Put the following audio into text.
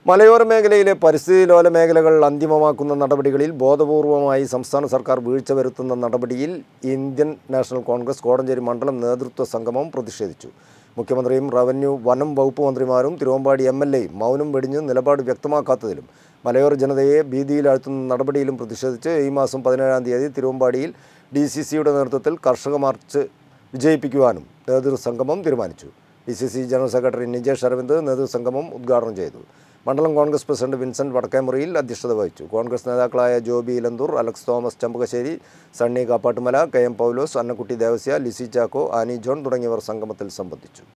മലയോര മേഖലയിലെ പരിസ്ഥിതി ലോല മേഖലകൾ അന്തിമമാക്കുന്ന നടപടികളിൽ ബോധപൂർവമായി സംസ്ഥാന സർക്കാർ വീഴ്ച വരുത്തുന്ന നടപടിയിൽ ഇന്ത്യൻ നാഷണൽ കോൺഗ്രസ് കോടഞ്ചേരി മണ്ഡലം നേതൃത്വ സംഗമം പ്രതിഷേധിച്ചു മുഖ്യമന്ത്രിയും റവന്യൂ വനം വകുപ്പ് മന്ത്രിമാരും തിരുവമ്പാടി എം എൽ എയും മൗനം വെടിഞ്ഞ് നിലപാട് വ്യക്തമാക്കാത്തതിലും മലയോര ജനതയെ ഭീതിയിലാഴ്ത്തുന്ന നടപടിയിലും പ്രതിഷേധിച്ച് ഈ മാസം പതിനേഴാം തീയതി തിരുവമ്പാടിയിൽ ഡി സി സിയുടെ നേതൃത്വത്തിൽ കർഷക മാർച്ച് വിജയിപ്പിക്കുവാനും നേതൃസംഗമം തീരുമാനിച്ചു D C C general secretary Nijesh Aravind നേതൃസംഗമം ഉദ്ഘാടനം ചെയ്തു മണ്ഡലം കോൺഗ്രസ് പ്രസിഡന്റ് വിൻസെന്റ് വടക്കേമുറിയിൽ അധ്യക്ഷത വഹിച്ചു കോൺഗ്രസ് നേതാക്കളായ ജോബി ഇലന്തൂർ അലക്സ് തോമസ് ചമ്പകശ്ശേരി സണ്ണി കാപ്പാട്ടുമല കെ എം പൗലോസ് അന്നക്കുട്ടി ദേവസ്യ ലിസി ചാക്കോ ആനി ജോൺ തുടങ്ങിയവർ സംഗമത്തിൽ സംബന്ധിച്ചു